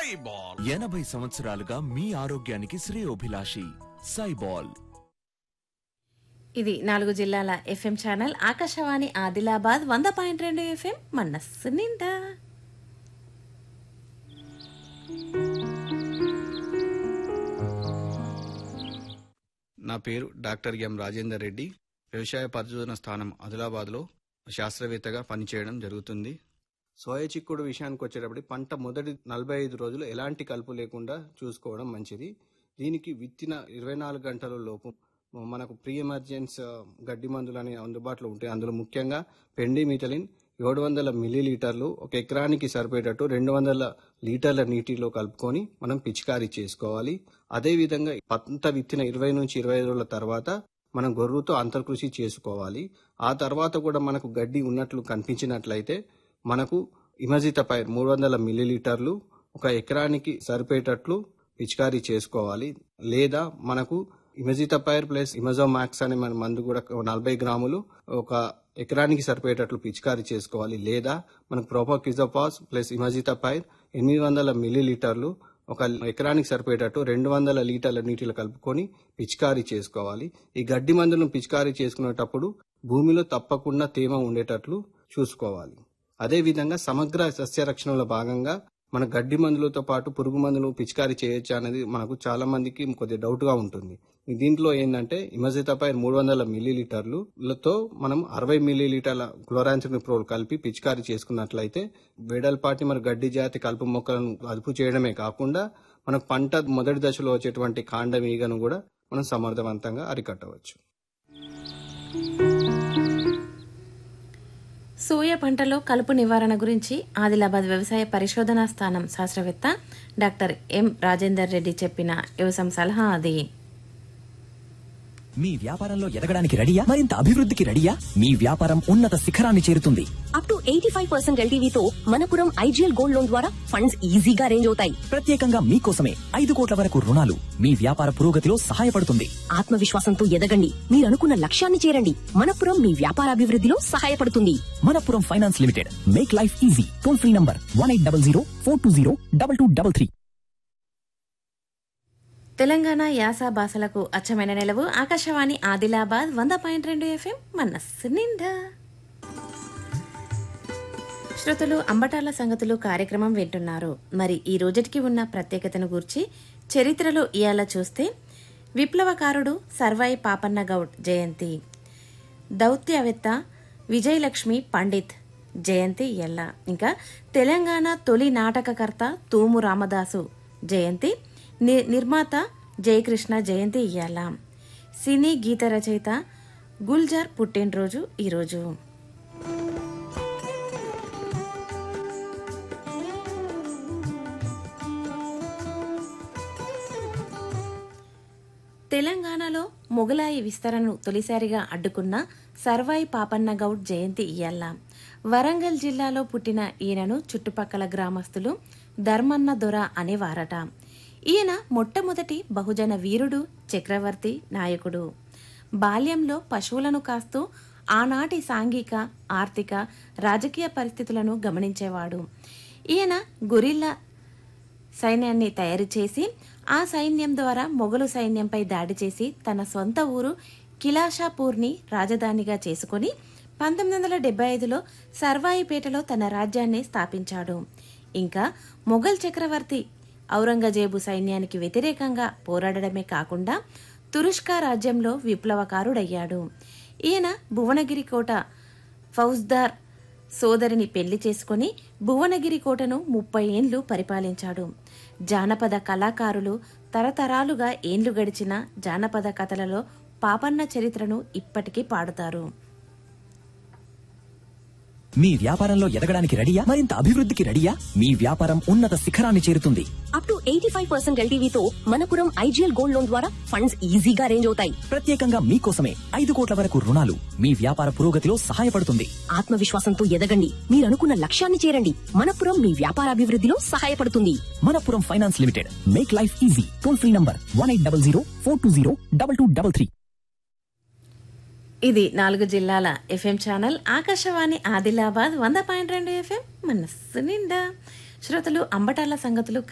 సైబాల్ ఎనభై సంవత్సరాలుగా మీ ఆరోగ్యానికి శ్రేయోభిలాషి సైబాల్ ఇది నాలుగు జిల్లాల ఎఫ్ఎం ఛానల్ ఆకాశవాణి ఆదిలాబాద్ వంద పాయింట్ రెండు ఎఫ్ఎం మనస్సు నిండా నా పేరు డాక్టర్ ఎం రాజేందర్ రెడ్డి వ్యవసాయ పరిశోధన స్థానం ఆదిలాబాద్లో శాస్త్రవేత్తగా పనిచేయడం జరుగుతుంది సోయా చిక్కుడు విషయానికి వచ్చేటప్పటికి పంట మొదటి నలభై ఐదు రోజులు ఎలాంటి కలుపు లేకుండా చూసుకోవడం మంచిది దీనికి విత్తిన ఇరవై నాలుగు గంటల లోపు మనకు ప్రీ ఎమర్జెన్స్ గడ్డి మందులు అనేవి అందుబాటులో ఉంటాయి అందులో ముఖ్యంగా పెండిమిథలిన్ ఏడు వందల మిల్లీలీటర్లు ఒక ఎకరానికి సరిపోయేటట్టు రెండు వందల లీటర్ల నీటిలో కలుపుకొని మనం పిచికారీ చేసుకోవాలి అదేవిధంగా పంట విత్తిన ఇరవై నుంచి ఇరవై ఐదు రోజుల తర్వాత మనం గొర్రుతో అంతర్కృషి చేసుకోవాలి ఆ తర్వాత కూడా మనకు గడ్డి ఉన్నట్లు కనిపించినట్లయితే మనకు ఇమజిత పైర్ మూడు వందల మిల్లీలీటర్లు ఒక ఎకరానికి సరిపోయేటట్లు పిచికారీ చేసుకోవాలి లేదా మనకు ఇమజిత పైర్ ప్లస్ ఇమజోమాక్స్ అనే మన మందు కూడా ఒక నలభై గ్రాములు ఒక ఎకరానికి సరిపోయేటట్లు పిచికారీ చేసుకోవాలి లేదా మనకు ప్రోపోకిజోపాస్ ప్లస్ ఇమజిత పైర్ ఎనిమిది వందల మిల్లీలీటర్లు ఒక ఎకరానికి సరిపోయేటట్టు రెండు వందల లీటర్ల నీటిలో కలుపుకొని పిచికారీ చేసుకోవాలి ఈ గడ్డి మందులను పిచికారీ చేసుకునేటప్పుడు భూమిలో తప్పకుండా తేమ ఉండేటట్లు చూసుకోవాలి అదేవిధంగా సమగ్ర సస్యరక్షణలో భాగంగా మన గడ్డి మందులతో పాటు పురుగు మందులు పిచికారీ చేయొచ్చా అనేది మనకు చాలా మందికి కొద్దిగా డౌట్ గా ఉంటుంది దీంట్లో ఏంటంటే ఇమజితపై మూడు వందల మిల్లీలీటర్లతో మనం అరవై మిల్లీలీటర్ల క్లోరాన్సినిప్రోల్ కలిపి పిచికారీ చేసుకున్నట్లయితే వేడల్పాటి మన గడ్డి జాతి కలుపు మొక్కలను అదుపు చేయడమే కాకుండా మనకు పంట మొదటి దశలో వచ్చేటువంటి కాండం ఈగను కూడా మనం సమర్థవంతంగా అరికట్టవచ్చు సోయా పంటలో కలుపు నివారణ గురించి ఆదిలాబాద్ వ్యవసాయ పరిశోధనా స్థానం శాస్త్రవేత్త డాక్టర్ ఎం రాజేందర్ రెడ్డి చెప్పిన వ్యవసాయం సలహా అది మీ వ్యాపారంలో ఎదగడానికి రెడీయా మరింత అభివృద్ధికి రెడీయా మీ వ్యాపారం ఉన్నత శిఖరాన్ని చేరుతుంది up to eighty five percent ఎల్టీవీతో మనపురం ఐజీఎల్ గోల్డ్ లోన్ ద్వారా ఫండ్స్ ఈజీగా అరేంజ్ అవుతాయి ప్రత్యేకంగా మీకోసమే ఐదు కోట్ల వరకు రుణాలు మీ వ్యాపార పురోగతిలో సహాయపడుతుంది ఆత్మవిశ్వాసంతో ఎదగండి మీరు అనుకున్న లక్ష్యాన్ని చేరండి మనపురం మీ వ్యాపారాభివృద్ధిలో సహాయపడుతుంది Manappuram finance limited make life easy toll free number one eight double zero four two zero double two double three Telangana యాస భాషలకు అచ్చమైన నెలవు ఆకాశవాణి ఆదిలాబాద్ వంద పాయింట్ రెండు ఎఫ్ఎం మనస్సు నిండా శ్రోతలు అంబటాల సంగతులు కార్యక్రమం వింటున్నారు మరి ఈ రోజుటికి ఉన్న ప్రత్యేకతను గూర్చి చరిత్రలో ఇయాల చూస్తే విప్లవకారుడు సర్వాయి పాపన్న గౌడ్ జయంతి దౌత్యవేత్త విజయలక్ష్మి పండిత్ జయంతి ఎల్ల ఇంకా తెలంగాణ తొలి నాటకకర్త తూము రామదాసు జయంతి ని- నిర్మాత జయకృష్ణ జయంతి ఇయ్యాల సినీ గీత రచయిత గుల్జార్ పుట్టినరోజు ఈరోజు తెలంగాణలో మొగలాయి విస్తరణను తొలిసారిగా అడ్డుకున్న సర్వాయి పాపన్న గౌడ్ జయంతి ఇయ్యాల వరంగల్ జిల్లాలో పుట్టిన ఈయనను చుట్టుపక్కల గ్రామస్తులు ధర్మన్న దొర అనేవారట ఈయన మొట్టమొదటి బహుజన వీరుడు చక్రవర్తి నాయకుడు బాల్యంలో పశువులను కాస్తూ ఆనాటి సాంఘిక ఆర్థిక రాజకీయ పరిస్థితులను గమనించేవాడు ఈయన గురిల్లా సైన్యాన్ని తయారు చేసి ఆ సైన్యం ద్వారా మొఘలు సైన్యంపై దాడి చేసి తన సొంత ఊరు కిలాషాపూర్ని రాజధానిగా చేసుకుని పంతొమ్మిది వందల డెబ్బై ఐదులో సర్వాయిపేటలో తన రాజ్యాన్ని స్థాపించాడు ఇంకా మొఘల్ చక్రవర్తి ఔరంగజేబు సైన్యానికి వ్యతిరేకంగా పోరాడడమే కాకుండా తురుష్కా రాజ్యంలో విప్లవకారుడయ్యాడు ఈయన భువనగిరి కోట ఫౌజ్దార్ సోదరిని పెళ్లి చేసుకుని భువనగిరి కోటను ముప్పై ఏండ్లు పరిపాలించాడు జానపద కళాకారులు తరతరాలుగా ఏండ్లు గడిచిన జానపద కథలలో పాపన్న చరిత్రను ఇప్పటికీ పాడుతారు మీ వ్యాపారంలో ఎదగడానికి రెడీయా మరింత అభివృద్ధికి రెడీయా మీ వ్యాపారం ఉన్నత శిఖరాన్ని చేరుతుంది up to eighty five percent ఎల్టీవీతో మనపురం ఐజీఎల్ గోల్డ్ లోన్ ద్వారా ఫండ్స్ ఈజీగా అరేంజ్ అవుతాయి ప్రత్యేకంగా మీకోసమే ఐదు కోట్ల వరకు రుణాలు మీ వ్యాపార పురోగతిలో సహాయపడుతుంది ఆత్మవిశ్వాసంతో ఎదగండి మీరు అనుకున్న లక్ష్యాన్ని చేరండి మనపురం మీ వ్యాపారాభివృద్ధిలో సహాయపడుతుంది Manappuram finance limited make life easy toll free number one eight double zero four two zero double two double three ఇది నాలుగు జిల్లాల ఎఫ్ఎం ఛానల్ ఆకాశవాణి ఆదిలాబాద్ వంద పాయింట్ రెండు ఎఫ్ఎం మనస్సు నిండా శ్రోతలు అంబటాల సంగతులు